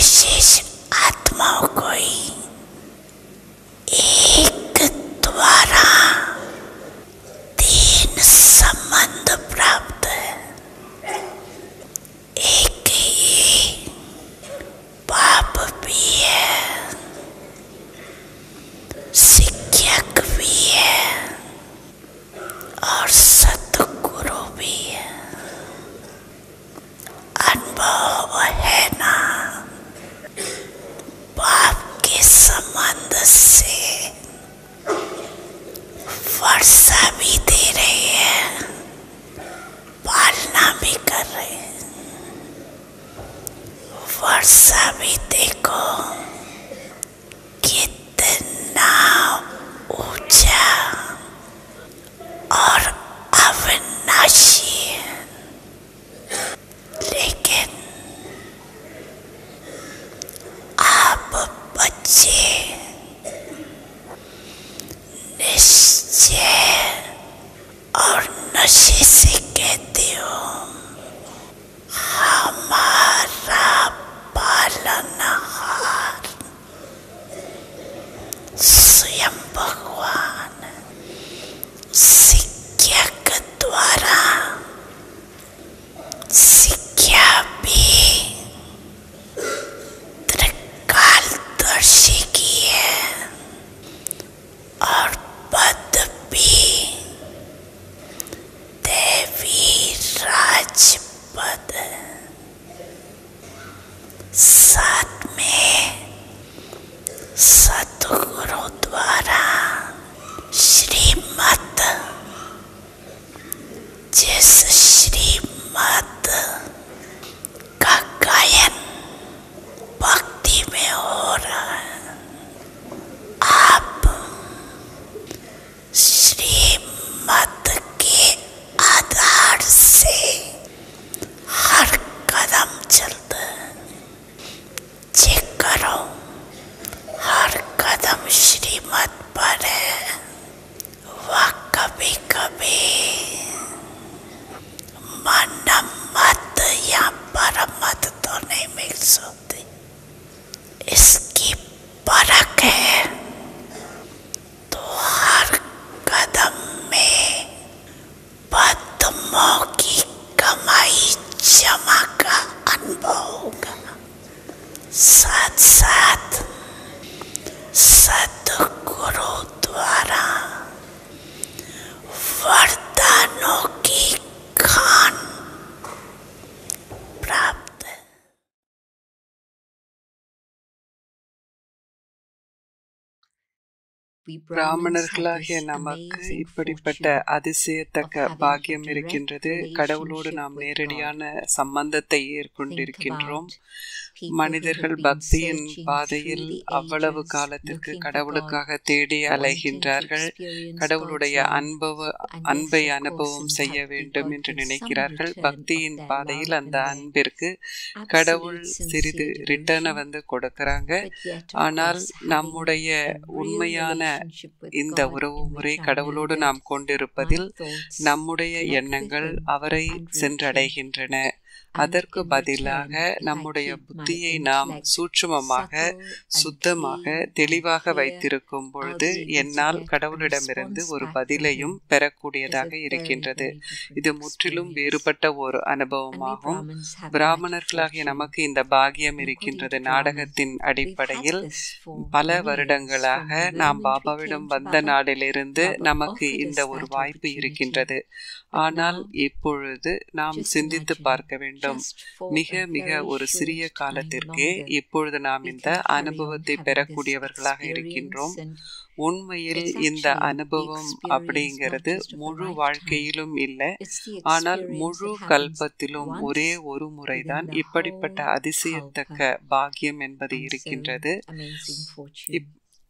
विशेष आत्माओं को ही एक द्वारा तीन संबंध प्राप्त है एक ही पाप भी है शिक्षक भी है और सतगुरु भी है अनुभव है ना पाप के संबंध से वर्षा भी दे रहे हैं पालना भी कर रहे हैं वर्षा भी देखो कितना ऊंचा और अविनाशी है लेकिन आप बच्चे निश्चय और नशे से कहते हो हमारा पालनहार स्वयं भगवान शिक्षक द्वारा शिक्षा भी त्रिकालदर्शी की है और पद भी देवी राजपद साथ में सतगुरु द्वारा श्रीमत जिस श्रीमत का गायन भक्ति में हो रहा है आप श्रीमत के आधार से हर कदम चलते चेक करो हर कदम श्रीमत पर है वह कभी कभी मन मत या परमत तो नहीं मिल सकती इसकी परख है तो हर कदम में पद्मों की कमाई जमा का अनुभव होगा साथ साथ सदगुरु द्वारा वरदानों की खान प्राप्त है பிராமணர்களாகிய நமக்கு இப்படிப்பட்ட அதிசயத்தக்க பாக்கியம் இருக்கின்றது கடவுளோடு நாம் நேரடியான சம்பந்தத்தை ஏற்கொண்டிருக்கின்றோம் மனிதர்கள் பக்தியின் பாதையில் அவ்வளவு காலத்திற்கு கடவுளுக்காக தேடி அலைகின்றார்கள் கடவுளுடைய அன்பவ அன்பை அனுபவம் செய்ய வேண்டும் என்று நினைக்கிறார்கள் பக்தியின் பாதையில் அந்த அன்பிற்கு கடவுள் சிறிது ரிட்டர்னை வந்து கொடுக்கறாங்க ஆனால் நம்முடைய உண்மையான இந்த உறவு முறை கடவுளோடு நாம் கொண்டிருப்பதில் நம்முடைய எண்ணங்கள் அவரை சென்றடைகின்றன அதற்கு பதிலாக நம்முடைய புத்தியை நாம் சூட்சுமமாக சுத்தமாக தெளிவாக வைத்திருக்கும் பொழுது என்னால் கடவுளிடமிருந்து ஒரு பதிலையும் பெறக்கூடியதாக இருக்கின்றது இது முற்றிலும் வேறுபட்ட ஒரு அனுபவமாகும் பிராமணர்களாகிய நமக்கு இந்த பாகியம் இருக்கின்றது நாடகத்தின் அடிப்படையில் பல வருடங்களாக நாம் பாபாவிடம் வந்த நாளிலிருந்து நமக்கு இந்த ஒரு வாய்ப்பு இருக்கின்றது ஆனால் இப்பொழுது நாம் சிந்தித்து பார்க்க வேண்டும் மிக மிக ஒரு சிறிய காலத்திற்கே இப்பொழுது நாம் இந்த அனுபவத்தை பெறக்கூடியவர்களாக இருக்கின்றோம் உண்மையில் இந்த அனுபவம் அப்படிங்கிறது முழு வாழ்க்கையிலும் இல்லை ஆனால் முழு கல்பத்திலும் ஒரே ஒரு முறைதான் இப்படிப்பட்ட அதிசயத்தக்க பாக்கியம் என்பது இருக்கின்றது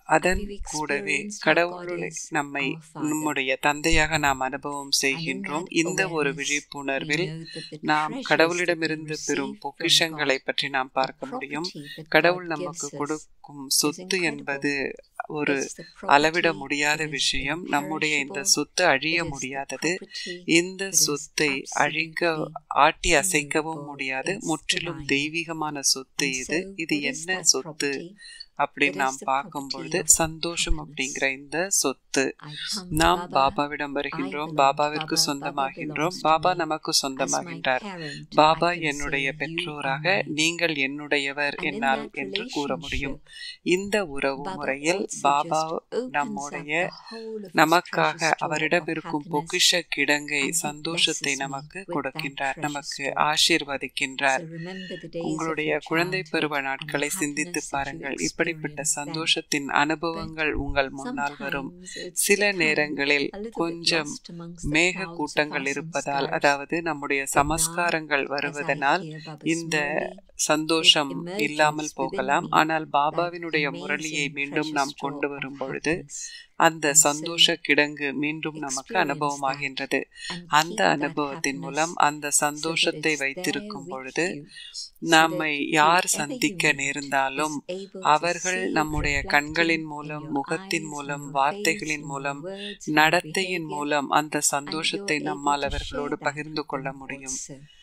அதன் கூடவே கடவுளை நம்மை நம்முடைய தந்தையாக நாம் அனுபவம் செய்கின்றோம் இந்த ஒரு விழிப்புணர்வில் நாம் கடவுளிடமிருந்து பெறும் பொக்கிஷங்களை பற்றி நாம் பார்க்க முடியும் கடவுள் நமக்கு கொடுக்கும் சொத்து என்பது ஒரு அளவிட முடியாத விஷயம் நம்முடைய இந்த சொத்து அழிய முடியாதது இந்த சொத்தை அழிக்க ஆட்டி அசைக்கவும் முடியாது முற்றிலும் தெய்வீகமான சொத்து இது இது என்ன சொத்து அப்படின்னு நாம் பார்க்கும் பொழுது சந்தோஷம் அப்படிங்கிற இந்த சொத்து நாம் பாபாவிடம் வருகின்றோம் பாபாவிற்கு சொந்தமாகின்றோம் பாபா நமக்கு சொந்தமாகின்றார் பாபா என்னுடைய பெற்றோராக நீங்கள் என்னுடையவர் என்னால் என்று கூற முடியும் இந்த உறவு முறையில் பாபா நம்முடைய நமக்காக அவரிடம் இருக்கும் பொக்கிஷ கிடங்கை சந்தோஷத்தை நமக்கு கொடுக்கின்றார் நமக்கு ஆசீர்வதிக்கின்றார் உங்களுடைய குழந்தை பருவ நாட்களை சிந்தித்து பாருங்கள் இப்படிப்பட்ட சந்தோஷத்தின் அனுபவங்கள் உங்கள் முன்னால் வரும் சில நேரங்களில் கொஞ்சம் மேக கூட்டங்கள் இருப்பதால் அதாவது நம்முடைய சமஸ்காரங்கள் வருவதனால் இந்த சந்தோஷம் இல்லாமல் போகலாம் ஆனால் பாபாவினுடைய முரளியை மீண்டும் நாம் கொண்டு வரும் பொழுது அந்த சந்தோஷ கிடங்கு மீண்டும் நமக்கு அனுபவமாகின்றது அந்த அனுபவத்தின் மூலம் அந்த சந்தோஷத்தை வைத்திருக்கும் பொழுது நம்மை யார் சந்திக்க நேர்ந்தாலும் அவர்கள் நம்முடைய கண்களின் மூலம் முகத்தின் மூலம் வார்த்தைகளின் மூலம் நடத்தையின் மூலம் அந்த சந்தோஷத்தை நம்மால் அவர்களோடு பகிர்ந்து கொள்ள முடியும்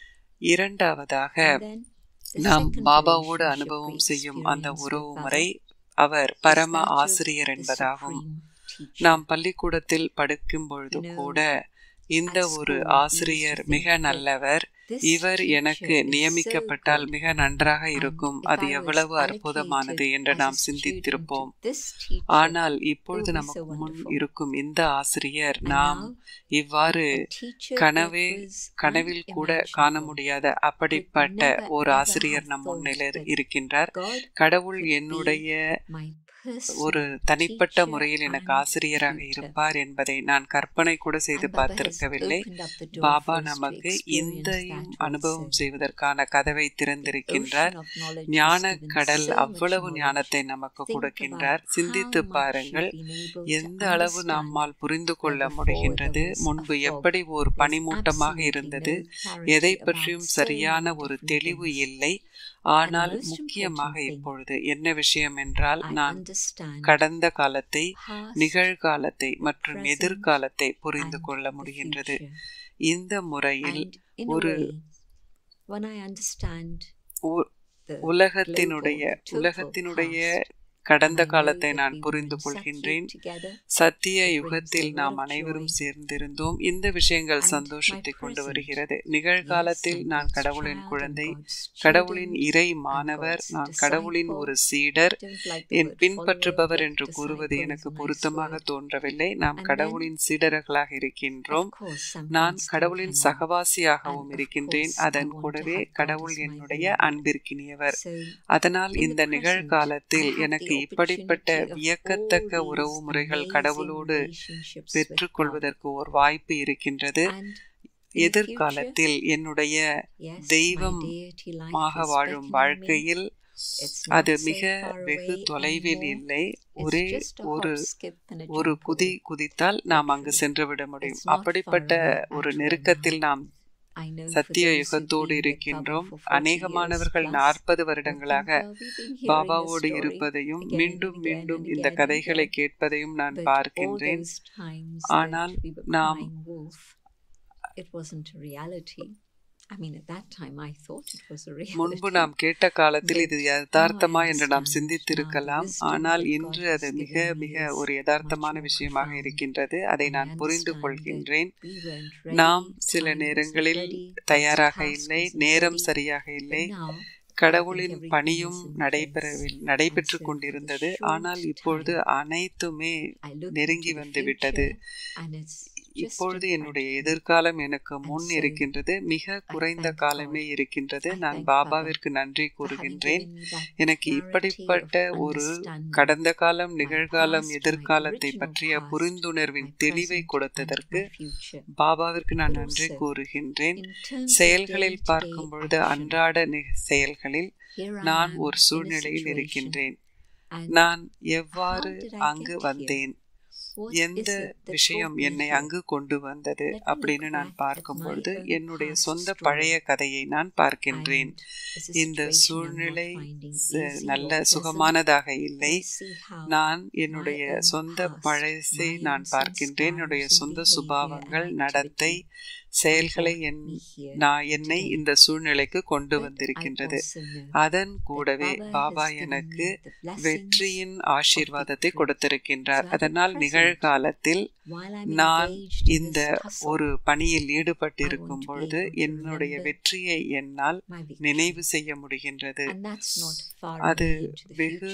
இரண்டாவதாக நாம் பாபாவோடு அனுபவம் செய்யும் அந்த உறவு முறை அவர் பரம ஆசிரியர் என்பதாகும் நாம் பள்ளிக்கூடத்தில் படிக்கும் பொழுது கூட இந்த ஒரு ஆசிரியர் மிக நல்லவர் இவர் எனக்கு நியமிக்கப்பட்டால் மிக நன்றாக இருக்கும் அது எவ்வளவு அற்புதமானது என்று நாம் சிந்தித்திருப்போம் ஆனால் இப்பொழுது நமக்கு முன் இருக்கும் இந்த ஆசிரியர் நாம் இவ்வாறு கனவே கனவில் கூட காண முடியாத அப்படிப்பட்ட ஒரு ஆசிரியர் நம் முன்னிலை இருக்கின்றார் கடவுள் என்னுடைய ஒரு தனிப்பட்ட முறையில் எனக்கு ஆசிரியராக இருப்பார் என்பதை நான் கற்பனை கூட செய்து பார்த்திருக்கவில்லை பாபா நமக்கு இந்த அனுபவம் செய்வதற்கான கதவை திறந்திருக்கின்றார் ஞான கடல் அவ்வளவு ஞானத்தை நமக்கு கொடுக்கின்றார் சிந்தித்து பாருங்கள் எந்த அளவு நம்மால் புரிந்து கொள்ள முடிகின்றது முன்பு எப்படி ஒரு பனிமூட்டமாக இருந்தது எதை பற்றியும் சரியான ஒரு தெளிவு இல்லை ஆனால் முக்கியமாக இப்பொழுது என்ன விஷயம் என்றால் நான் கடந்த காலத்தை நிகழ்காலத்தை மற்றும் எதிர்காலத்தை புரிந்து கொள்ள முடிகின்றது இந்த முறையில் ஒரு உலகத்தினுடைய உலகத்தினுடைய கடந்த காலத்தை நான் புரிந்து கொள்கின்றேன் சத்திய யுகத்தில் நாம் அனைவரும் சேர்ந்திருந்தோம் இந்த விஷயங்கள் சந்தோஷத்தை கொண்டு வருகிறது நிகழ்காலத்தில் நான் கடவுளின் குழந்தை கடவுளின் இறை மாணவர் நான் கடவுளின் ஒரு சீடர் என் பின்பற்றுபவர் என்று கூறுவது எனக்கு பொருத்தமாக தோன்றவில்லை நாம் கடவுளின் சீடர்களாக இருக்கின்றோம் நான் கடவுளின் சகவாசியாகவும் இருக்கின்றேன் அதன் கூடவே கடவுள் என்னுடைய அன்பிற்கினியவர் அதனால் இந்த நிகழ்காலத்தில் எனக்கு இப்படிப்பட்ட வியக்கத்தக்க உறவு முறைகள் கடவுளோடு பெற்றுக்கொள்வதற்கு ஒரு வாய்ப்பு இருக்கின்றது எதிர்காலத்தில் என்னுடைய தெய்வமாக வாழும் வாழ்க்கையில் அது மிக வெகு தொலைவில் இல்லை ஒரே ஒரு ஒரு குதி குதித்தால் நாம் அங்கு சென்று விட முடியும் அப்படிப்பட்ட ஒரு நெருக்கத்தில் நாம் சத்திய யுகத்தோடு இருக்கின்றோம் அநேகமானவர்கள் நாற்பது வருடங்களாக பாபாவோடு இருப்பதையும் மீண்டும் மீண்டும் இந்த கதைகளை கேட்பதையும் நான் பார்க்கின்றேன் ஆனால் நாம் முன்பு நாம் கேட்ட காலத்தில் இது யதார்த்தமா என்று நாம் சிந்தித்திருக்கலாம் ஆனால் இன்று அது மிக மிக ஒரு யதார்த்தமான விஷயமாக இருக்கின்றது அதை நான் புரிந்து கொள்கின்றேன் நாம் சில நேரங்களில் தயாராக இல்லை நேரம் சரியாக இல்லை கடவுளின் பணியும் நடைபெறவில் நடைபெற்று கொண்டிருந்தது ஆனால் இப்பொழுது அனைத்துமே நெருங்கி வந்து விட்டது இப்பொழுது என்னுடைய எதிர்காலம் எனக்கு முன் இருக்கின்றது மிக குறைந்த காலமே இருக்கின்றது நான் பாபாவிற்கு நன்றி கூறுகின்றேன் எனக்கு இப்படிப்பட்ட ஒரு கடந்த காலம் நிகழ்காலம் எதிர்காலத்தை பற்றிய புரிந்துணர்வின் தெளிவை கொடுத்ததற்கு பாபாவிற்கு நான் நன்றி கூறுகின்றேன் செயல்களில் பார்க்கும் பொழுது அன்றாட செயல்களில் நான் ஒரு சூழ்நிலையில் இருக்கின்றேன் நான் எவ்வாறு அங்கு வந்தேன் எந்த விஷயம் என்னை அங்கு கொண்டு வந்தது அப்படின்னு நான் பார்க்கும்பொழுது என்னுடைய சொந்த பழைய கதையை நான் பார்க்கின்றேன் இந்த சூழ்நிலை நல்ல சுகமானதாக இல்லை நான் என்னுடைய சொந்த பழசை நான் பார்க்கின்றேன் என்னுடைய சொந்த சுபாவங்கள் நடத்தை செயல்களை என் நான் என்னை இந்த சூழ்நிலைக்கு கொண்டு வந்திருக்கின்றது அதன் கூடவே பாபா எனக்கு வெற்றியின் ஆசீர்வாதத்தை கொடுத்திருக்கின்றார் அதனால் நிகழ்காலத்தில் நான் இந்த ஒரு பணியில் ஈடுபட்டிருக்கும் பொழுது என்னுடைய வெற்றியை என்னால் நினைவு செய்ய முடிகின்றது அது வெகு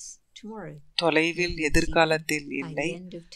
தொலைவில் எதிர்காலத்தில் இல்லை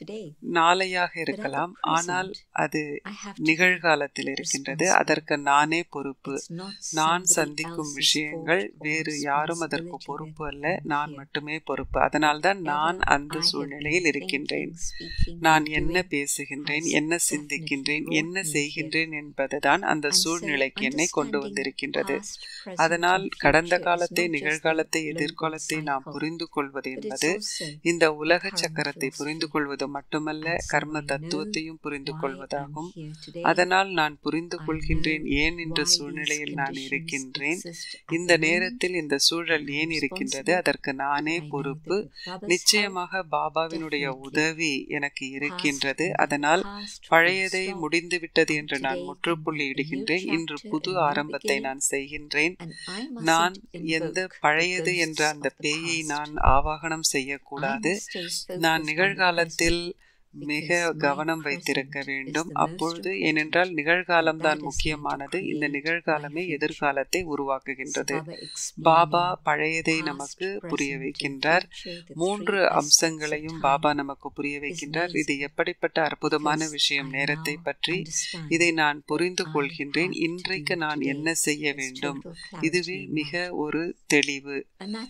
நாளையாக இருக்கலாம் ஆனால் அது நிகழ்காலத்தில் இருக்கின்றது அதற்கு நானே பொறுப்பு நான் சந்திக்கும் விஷயங்கள் வேறு யாரும் அதற்கு பொறுப்பு அல்ல நான் மட்டுமே பொறுப்பு அதனால்தான் நான் அந்த சூழ்நிலையில் இருக்கின்றேன் நான் என்ன பேசுகின்றேன் என்ன சிந்திக்கின்றேன் என்ன செய்கின்றேன் என்பதுதான் அந்த சூழ்நிலைக்கு என்னை கொண்டு வந்திருக்கின்றது அதனால் கடந்த காலத்தை நிகழ்காலத்தை எதிர்காலத்தை நாம் புரிந்து கொள்வது என்பது இந்த உலக சக்கரத்தை புரிந்து கொள்வது மட்டுமல்ல கர்ம தத்துவத்தையும் புரிந்து கொள்வதாகும் அதனால் நான் புரிந்து கொள்கின்றேன் ஏன் இந்த சூழ்நிலையில் நான் இருக்கின்றேன் இந்த நேரத்தில் இந்த சூழல் ஏன் இருக்கின்றது அதற்கு நானே பொறுப்பு நிச்சயமாக பாபாவினுடைய உதவி எனக்கு இருக்கின்றது அதனால் பழையதை முடிந்துவிட்டது என்று நான் முற்றுப்புள்ளி இடுகின்றேன் இன்று புது ஆரம்பத்தை நான் செய்கின்றேன் நான் எந்த பழையது என்ற அந்த பேயை நான் ஆவாகனம் செய்யக்கூடாது நான் நிகழ்காலத்தில் மிக கவனம் வைத்திருக்க வேண்டும் அப்பொழுது ஏனென்றால் நிகழ்காலம் தான் முக்கியமானது இந்த நிகழ்காலமே எதிர்காலத்தை உருவாக்குகின்றது பாபா பழையதை நமக்கு புரிய வைக்கின்றார் மூன்று அம்சங்களையும் பாபா நமக்கு புரிய வைக்கின்றார் இது எப்படிப்பட்ட அற்புதமான விஷயம் நேரத்தை பற்றி இதை நான் புரிந்து கொள்கின்றேன் இன்றைக்கு நான் என்ன செய்ய வேண்டும் இதுவே மிக ஒரு தெளிவு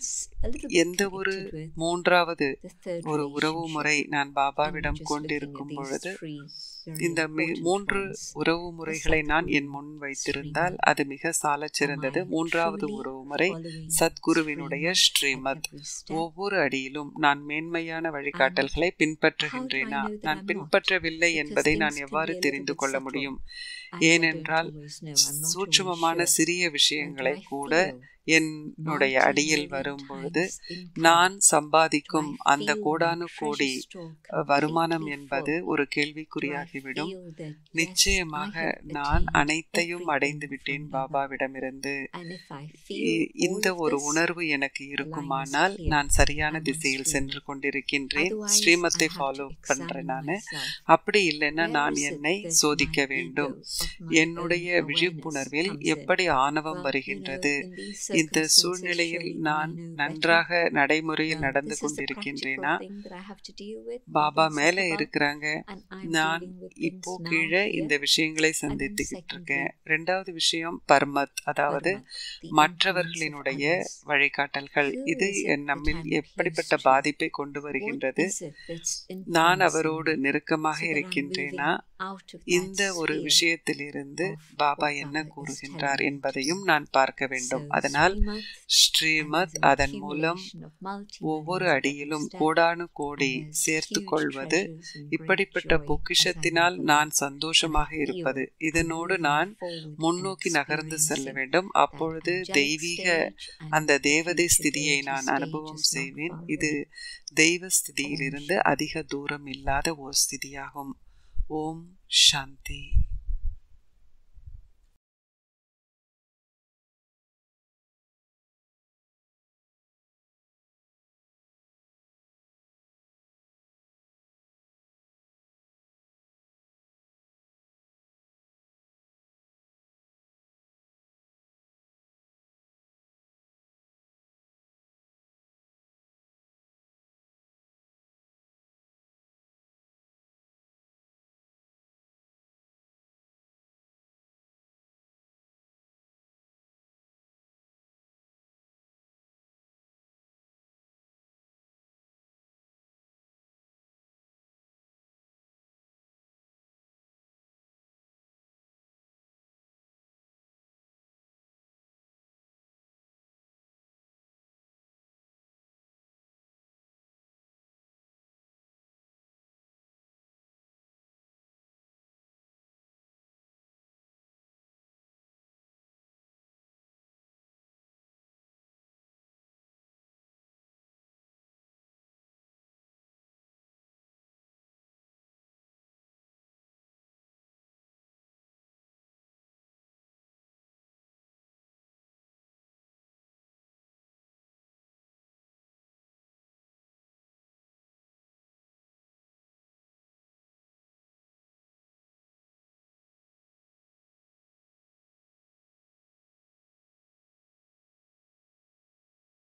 எந்த ஒரு மூன்றாவது ஒரு உறவு முறை நான் பாபாவிடம் கொண்டிருக்கும் பொழுது இந்த மூன்று உறவு முறைகளை நான் என் முன் வைத்திருந்தால் அது மிக சாலச் சிறந்தது மூன்றாவது உறவு முறை சத்குருவினுடைய ஸ்ரீமத் ஒவ்வொரு அடியிலும் நான் மேன்மையான வழிகாட்டல்களை பின்பற்றுகின்றேனா நான் பின்பற்றவில்லை என்பதை நான் எவ்வாறு தெரிந்து கொள்ள முடியும் ஏனென்றால் சூட்சுமமான சிறிய விஷயங்களை கூட என்னுடைய அடியில் வரும் பொழுது நான் சம்பாதிக்கும் அந்த கோடானு கோடி வருமானம் என்பது ஒரு கேள்விக்குறியாகிவிடும் நிச்சயமாக நான் அனைத்தையும் அடைந்து விட்டேன் பாபாவிடமிருந்து இந்த ஒரு உணர்வு எனக்கு இருக்குமானால் நான் சரியான திசையில் சென்று கொண்டிருக்கின்றேன் ஸ்ரீமத்தை ஃபாலோ பண்றேன் நான் அப்படி இல்லைன்னா நான் என்னை சோதிக்க வேண்டும் என்னுடைய விழிப்புணர்வில் எப்படி ஆணவம் வருகின்றது இந்த சூழ்நிலையில் நான் நன்றாக நடைமுறையில் நடந்து கொண்டிருக்கின்றேனா பாபா மேல இருக்கிறாங்க நான் இப்போ கீழே இந்த விஷயங்களை சந்தித்துக்கிட்டு இருக்கேன் ரெண்டாவது விஷயம் பர்மத் அதாவது மற்றவர்களினுடைய வழிகாட்டல்கள் இது நம்மில் எப்படிப்பட்ட பாதிப்பை கொண்டு வருகின்றது நான் அவரோடு நெருக்கமாக இருக்கின்றேனா இந்த ஒரு விஷயத்திலிருந்து பாபா என்ன கூறுகின்றார் என்பதையும் நான் பார்க்க வேண்டும் அதனால் ஸ்ரீமத் அதன் மூலம் ஒவ்வொரு அடியிலும் கோடானு கோடி சேர்த்து கொள்வது இப்படிப்பட்ட பொக்கிஷத்தினால் நான் சந்தோஷமாக இருப்பது இதனோடு நான் முன்னோக்கி நகர்ந்து செல்ல வேண்டும் அப்பொழுது தெய்வீக அந்த தேவதை ஸ்திதியை நான் அனுபவம் செய்வேன் இது தெய்வ ஸ்திதியிலிருந்து அதிக தூரம் இல்லாத ஓர் ஸ்திதியாகும் ஓம் சாந்தி